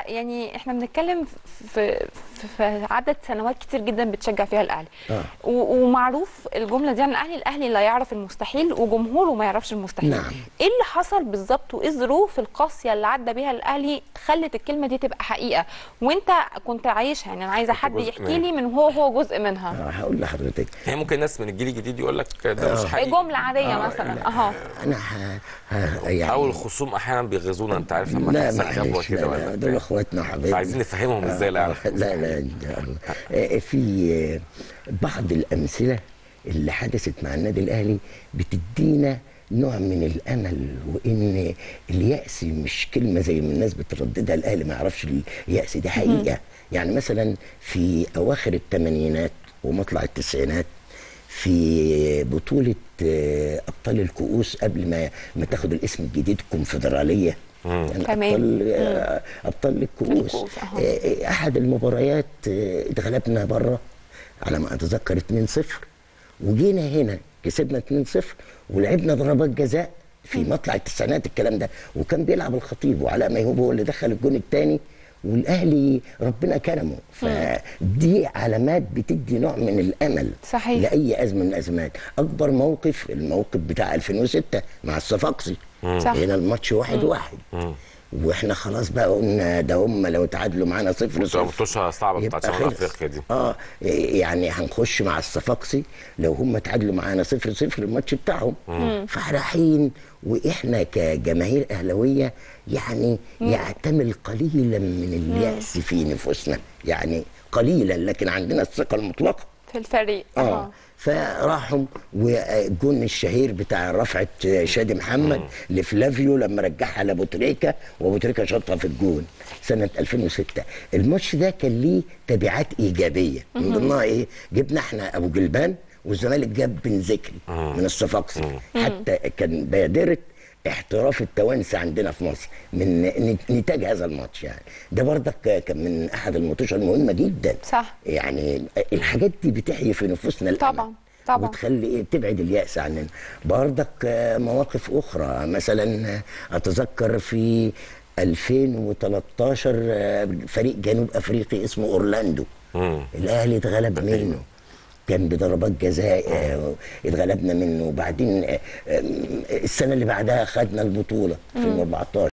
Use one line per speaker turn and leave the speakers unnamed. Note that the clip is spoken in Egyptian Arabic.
يعني احنا بنتكلم في في, في عدد سنوات كتير جدا بتشجع فيها الاهلي
آه.
و- ومعروف الجمله دي عن الاهلي الاهلي لا يعرف المستحيل وجمهوره ما يعرفش المستحيل
نعم.
ايه اللي حصل بالظبط وايه الظروف القاسيه اللي عدى بيها الاهلي خلت الكلمه دي تبقى حقيقه وانت كنت عايشها يعني انا عايزه حد
جزء
يحكي
منها.
لي من هو هو جزء منها
آه، هقول لحضرتك
يعني ممكن ناس من الجيل الجديد يقول لك ده مش
آه.
حقيقي
جمله عاديه مثلا اها
انا ه... ه... يعني
او الخصوم احيانا بيغيظونا انت عارف لما
لا
تحصل جبوه
معلش
كده
لا
ولا
لا
بتاع.
دول اخواتنا وحبايبنا
فعايزين نفهمهم ازاي لا
آه،
يعرفوا
لا لا ان شاء الله آه، في آه، بعض الامثله اللي حدثت مع النادي الاهلي بتدينا نوع من الامل وان الياس مش كلمه زي ما الناس بترددها الاهلي ما يعرفش الياس دي حقيقه يعني مثلا في اواخر الثمانينات ومطلع التسعينات في بطوله آه، ابطال الكؤوس قبل ما ما تاخد الاسم الجديد الكونفدراليه يعني
تمام.
ابطال آه، ابطال الكؤوس
الكؤوس، أها.
آه، احد المباريات آه، اتغلبنا بره على ما اتذكر 2-0 وجينا هنا كسبنا 2-0 ولعبنا ضربات جزاء في مطلع التسعينات الكلام ده وكان بيلعب الخطيب وعلاء ميهوب هو اللي دخل الجون الثاني والاهلي ربنا كرمه فدي علامات بتدي نوع من الامل
صحيح.
لاي ازمه من الازمات اكبر موقف الموقف بتاع 2006 مع الصفاقسي
صح.
هنا الماتش واحد واحد واحنا خلاص بقى قلنا ده هم لو تعادلوا معانا صفر
بتبقى
صفر
ماتشة صعبة
يبقى
بتاعت شمال
خلص.
افريقيا دي
اه يعني هنخش مع الصفاقسي لو هم تعادلوا معانا صفر صفر الماتش بتاعهم فرايحين واحنا كجماهير اهلاويه يعني يعتمل قليلا من الياس في نفوسنا يعني قليلا لكن عندنا الثقه المطلقه
في الفريق
اه فراحوا والجون الشهير بتاع رفعه شادي محمد لفلافيو لما رجعها لابو تريكه وابو تريكه شاطها في الجون سنه 2006 الماتش ده كان ليه تبعات ايجابيه من ضمنها ايه جبنا احنا ابو جلبان والزمالك جاب بن ذكري من الصفاقسي حتى كان بادره احتراف التوانسه عندنا في مصر من نتاج هذا الماتش يعني ده برضك كان من احد الماتشات المهمه جدا
صح.
يعني الحاجات دي بتحيي في نفوسنا الامل
طبعا، طبعا.
وتخلي ايه تبعد الياس عننا برضك آه، مواقف اخرى مثلا آه، اتذكر في 2013 آه، فريق جنوب افريقي اسمه اورلاندو
مم.
الاهلي اتغلب منه كان بضربات جزاء آه، اتغلبنا منه وبعدين آه، آه، السنه اللي بعدها خدنا البطوله في 2014